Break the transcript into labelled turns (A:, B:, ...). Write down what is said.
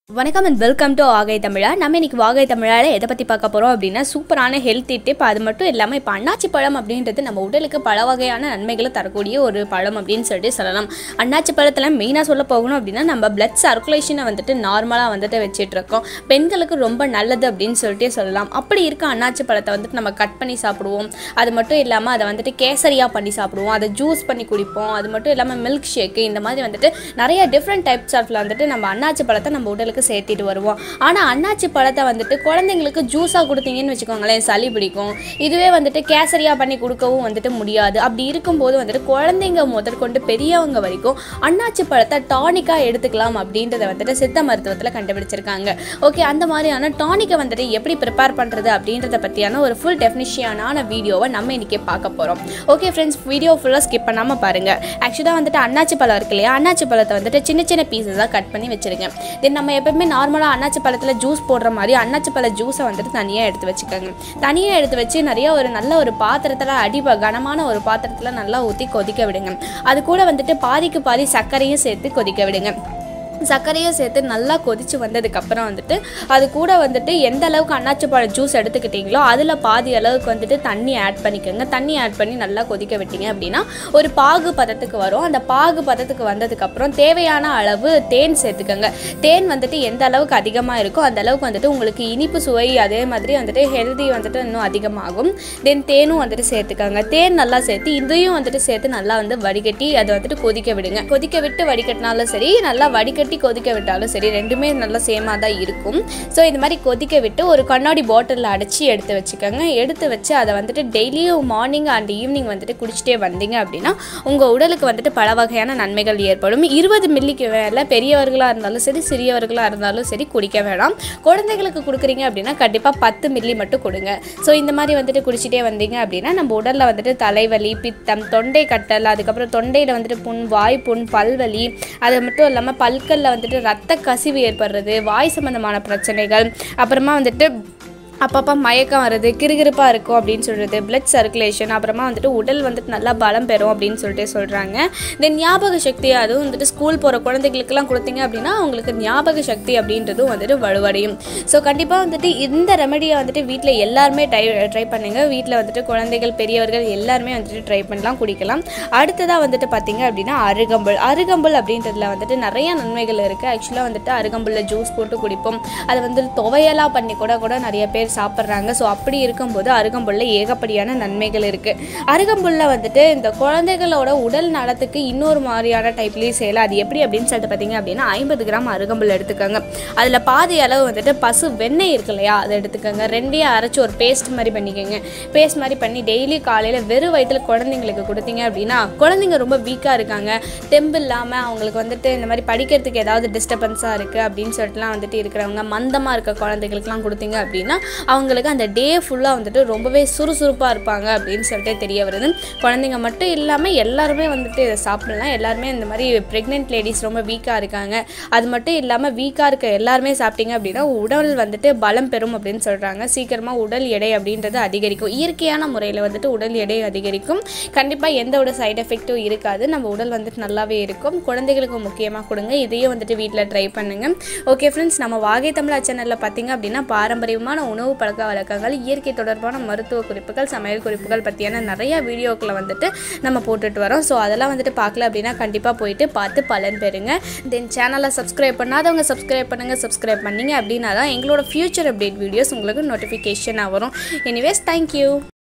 A: வணக்கம் and welcome to வாகை தமிழா நம்ம இன்னைக்கு வாகை தமிழால எதை பற்றி பார்க்க போகிறோம் அப்படின்னா சூப்பரான ஹெல்த்தி டிப் அது மட்டும் இல்லாமல் இப்போ அண்ணாச்சி பழம் அப்படின்றது நம்ம உடலுக்கு பல வகையான நன்மைகளை தரக்கூடிய ஒரு பழம் அப்படின்னு சொல்லிட்டு சொல்லலாம் அண்ணாச்சி பழத்தில் மெயினாக சொல்ல போகணும் அப்படின்னா நம்ம பிளட் சர்க்குலேஷனை வந்துட்டு நார்மலாக வந்துட்டு வச்சுட்டு இருக்கோம் பெண்களுக்கு ரொம்ப நல்லது அப்படின்னு சொல்லிட்டே சொல்லலாம் அப்படி இருக்க அண்ணாச்சி பழத்தை வந்துட்டு நம்ம கட் பண்ணி சாப்பிடுவோம் அது மட்டும் இல்லாமல் அதை வந்துட்டு கேசரியாக பண்ணி சாப்பிடுவோம் அதை ஜூஸ் பண்ணி குடிப்போம் அது மட்டும் இல்லாமல் மில்க் ஷேக்கு இந்த மாதிரி வந்துட்டு நிறைய டிஃப்ரெண்ட் டைப்ஸ் ஆஃப்ல வந்துட்டு நம்ம அண்ணாச்சி பழத்தை நம்ம உடலுக்கு சேர்த்திட்டு வருவோம் ஆனால் அண்ணாச்சி பழத்தை வந்துட்டு குழந்தைங்களுக்கு ஜூஸாக கொடுத்தீங்கன்னு வச்சுக்கோங்களேன் சளி பிடிக்கும் இதுவே வந்துட்டு கேசரியாக பண்ணி கொடுக்கவும் வந்துட்டு முடியாது அப்படி இருக்கும்போது வந்துட்டு குழந்தைங்க முதற்கொண்டு பெரியவங்க வரைக்கும் அண்ணாச்சி பழத்தை டானிக்காக எடுத்துக்கலாம் அப்படின்றத வந்துட்டு சித்த மருத்துவத்தில் கண்டுபிடிச்சிருக்காங்க ஓகே அந்த மாதிரியான டானிக்கை வந்துட்டு எப்படி ப்ரிப்பேர் பண்ணுறது அப்படின்றத பற்றியான ஒரு ஃபுல் டெஃபினிஷியனான வீடியோவை நம்ம இன்றைக்கி பார்க்க போகிறோம் ஓகே ஃப்ரெண்ட்ஸ் வீடியோ ஃபுல்லாக ஸ்கிப் பண்ணாமல் பாருங்கள் ஆக்சுவலாக வந்துட்டு அண்ணாச்சி பழம் இருக்கு இல்லையா அண்ணாச்சி பழத்தை வந்துட்டு சின்ன சின்ன பீசஸாக கட் பண்ணி வச்சுருங்க தென் நம்ம எப்பவுமே நார்மலாக அண்ணாச்சி பழத்தில் ஜூஸ் போடுற மாதிரி அண்ணாச்சி பழ ஜூஸை வந்துட்டு தனியாக எடுத்து வச்சுக்கோங்க தனியாக எடுத்து வச்சு நிறைய ஒரு நல்ல ஒரு பாத்திரத்தில் அடி கனமான ஒரு பாத்திரத்தில் நல்லா ஊற்றி கொதிக்க விடுங்க அது கூட வந்துட்டு பாதிக்கு பாதி சர்க்கரையும் சேர்த்து கொதிக்க விடுங்க சர்க்கரையும் சேர்த்து நல்லா கொதிச்சு வந்ததுக்கப்புறம் வந்துட்டு அது கூட வந்துட்டு எந்த அளவுக்கு அன்னாச்சி பழம் ஜூஸ் எடுத்துக்கிட்டீங்களோ அதில் பாதி அளவுக்கு வந்துட்டு தண்ணி ஆட் பண்ணிக்கோங்க தண்ணி ஆட் பண்ணி நல்லா கொதிக்க விட்டீங்க அப்படின்னா ஒரு பாகு பதத்துக்கு வரும் அந்த பாகு பதத்துக்கு வந்ததுக்கப்புறம் தேவையான அளவு தேன் சேர்த்துக்கோங்க தேன் வந்துட்டு எந்த அளவுக்கு அதிகமாக இருக்கோ அந்த அளவுக்கு வந்துட்டு உங்களுக்கு இனிப்பு சுவை அதே மாதிரி வந்துட்டு ஹெல்தி வந்துட்டு இன்னும் அதிகமாகும் தென் தேனும் வந்துட்டு சேர்த்துக்கோங்க தேன் நல்லா சேர்த்து இதையும் வந்துட்டு சேர்த்து நல்லா வந்து வடிகட்டி அதை வந்துட்டு கொதிக்க விடுங்க கொதிக்க விட்டு வடிகட்டினாலும் சரி நல்லா வடிகட்டி கொதிக்க விட்டாலும் சரி ரெண்டுமே நல்லா சேமாக தான் இருக்கும் ஸோ இந்த மாதிரி கொதிக்க விட்டு ஒரு கண்ணாடி பாட்டிலில் அடைச்சி எடுத்து வச்சுக்கோங்க எடுத்து வச்சு அதை வந்துட்டு டெய்லியும் மார்னிங் அண்ட் ஈவினிங் வந்துட்டு குடிச்சிட்டே வந்தீங்க அப்படின்னா உங்கள் உடலுக்கு வந்துட்டு பல வகையான நன்மைகள் ஏற்படும் இருபது மில்லிக்கு மேலே பெரியவர்களாக இருந்தாலும் சரி சிறியவர்களாக இருந்தாலும் சரி குடிக்க வேணாம் குழந்தைகளுக்கு கொடுக்குறீங்க அப்படின்னா கண்டிப்பாக பத்து மில்லி மட்டும் கொடுங்க ஸோ இந்த மாதிரி வந்துட்டு குடிச்சிட்டே வந்தீங்க அப்படின்னா நம்ம உடலில் வந்துட்டு தலைவலி பித்தம் தொண்டை கட்டல் அதுக்கப்புறம் தொண்டையில் வந்துட்டு புண் வாய் புண் பல்வலி அது மட்டும் இல்லாமல் பல்கல்ல வந்துட்டு ரத்த கசிவு ஏற்படுறது வாய் சம்பந்தமான பிரச்சனைகள் அப்புறமா வந்துட்டு அப்பப்போ மயக்கம் வருது கிறுகிறுப்பாக இருக்கும் அப்படின்னு சொல்கிறது பிளட் சர்க்குலேஷன் அப்புறமா வந்துட்டு உடல் வந்துட்டு நல்லா பலம் பெறும் அப்படின்னு சொல்லிட்டு சொல்கிறாங்க தென் ஞாபக சக்தி அதுவும் வந்துட்டு ஸ்கூல் போகிற குழந்தைகளுக்கெல்லாம் கொடுத்தீங்க அப்படின்னா அவங்களுக்கு ஞாபக சக்தி அப்படின்றதும் வந்துட்டு வலுவடையும் ஸோ கண்டிப்பாக வந்துட்டு இந்த ரெமடியை வந்துட்டு வீட்டில் எல்லாருமே ட்ரை ட்ரை பண்ணுங்க வீட்டில் வந்துட்டு குழந்தைகள் பெரியவர்கள் எல்லாருமே வந்துட்டு ட்ரை பண்ணலாம் குடிக்கலாம் அடுத்ததாக வந்துட்டு பார்த்தீங்க அப்படின்னா அருகம்புல் அருகம்புல் அப்படின்றதுல வந்துட்டு நிறைய நன்மைகள் இருக்குது ஆக்சுவலாக வந்துட்டு அருகம்புல்ல ஜூஸ் போட்டு குடிப்போம் அதை வந்துட்டு துவையலாக பண்ணி கூட கூட நிறைய பேர் பேர் சாப்பிட்றாங்க ஸோ அப்படி இருக்கும்போது அருகம்புல்ல ஏகப்படியான நன்மைகள் இருக்குது அருகம்புல்ல வந்துட்டு இந்த குழந்தைகளோட உடல் நலத்துக்கு இன்னொரு மாதிரியான டைப்லேயும் செய்யலாம் அது எப்படி அப்படின்னு சொல்லிட்டு பார்த்தீங்க அப்படின்னா ஐம்பது கிராம் அருகம்புல் எடுத்துக்கோங்க அதில் பாதி அளவு வந்துட்டு பசு வெண்ணெய் இருக்கு இல்லையா அதை எடுத்துக்கோங்க ரெண்டையும் அரைச்சி ஒரு பேஸ்ட் மாதிரி பண்ணிக்கோங்க பேஸ்ட் மாதிரி பண்ணி டெய்லி காலையில் வெறும் வயிற்றில் குழந்தைங்களுக்கு கொடுத்தீங்க அப்படின்னா குழந்தைங்க ரொம்ப வீக்காக இருக்காங்க தெம்பு இல்லாமல் அவங்களுக்கு வந்துட்டு இந்த மாதிரி படிக்கிறதுக்கு ஏதாவது டிஸ்டர்பன்ஸாக இருக்குது அப்படின்னு சொல்லிட்டுலாம் வந்துட்டு இருக்கிறவங்க மந்தமாக இருக்க குழந்தைகளுக்குலாம் கொடுத்தீங்க அப்படின்னா அவங்களுக்கு அந்த டே ஃபுல்லாக வந்துட்டு ரொம்பவே சுறுசுறுப்பாக இருப்பாங்க அப்படின்னு சொல்லிட்டு தெரிய வருது குழந்தைங்க மட்டும் இல்லாமல் எல்லாருமே வந்துட்டு இதை சாப்பிடலாம் எல்லாருமே இந்த மாதிரி ப்ரெக்னென்ட் லேடிஸ் ரொம்ப வீக்காக இருக்காங்க அது மட்டும் இல்லாமல் வீக்காக இருக்க எல்லாருமே சாப்பிட்டீங்க அப்படின்னா உடல் வந்துட்டு பலம் பெறும் அப்படின்னு சொல்கிறாங்க சீக்கிரமாக உடல் எடை அப்படின்றது அதிகரிக்கும் இயற்கையான முறையில் வந்துட்டு உடல் எடை அதிகரிக்கும் கண்டிப்பாக எந்த ஒரு சைடு எஃபெக்ட்டும் இருக்காது நம்ம உடல் வந்துட்டு நல்லாவே இருக்கும் குழந்தைகளுக்கு முக்கியமாக கொடுங்க இதையும் வந்துட்டு வீட்டில் ட்ரை பண்ணுங்கள் ஓகே ஃப்ரெண்ட்ஸ் நம்ம வாகை தமிழா சேனலில் பார்த்தீங்க அப்படின்னா பாரம்பரியமான உணவு பழக்க வழக்கங்கள் இயற்கை தொடர்பான மருத்துவ குறிப்புகள் சமையல் குறிப்புகள் பற்றியான நிறைய வீடியோக்களை வந்துட்டு நம்ம போட்டுட்டு வரோம் ஸோ அதெல்லாம் வந்துட்டு பார்க்கல அப்படின்னா கண்டிப்பாக போயிட்டு பார்த்து பலன் பெறுங்க தென் சேனலை சப்ஸ்கிரைப் பண்ணாதவங்க சப்ஸ்கிரைப் பண்ணுங்கள் சப்ஸ்கிரைப் பண்ணீங்க அப்படின்னா தான் எங்களோட ஃபியூச்சர் அப்டேட் வீடியோஸ் உங்களுக்கு நோட்டிஃபிகேஷனாக வரும் எனிவேஸ் தேங்க்யூ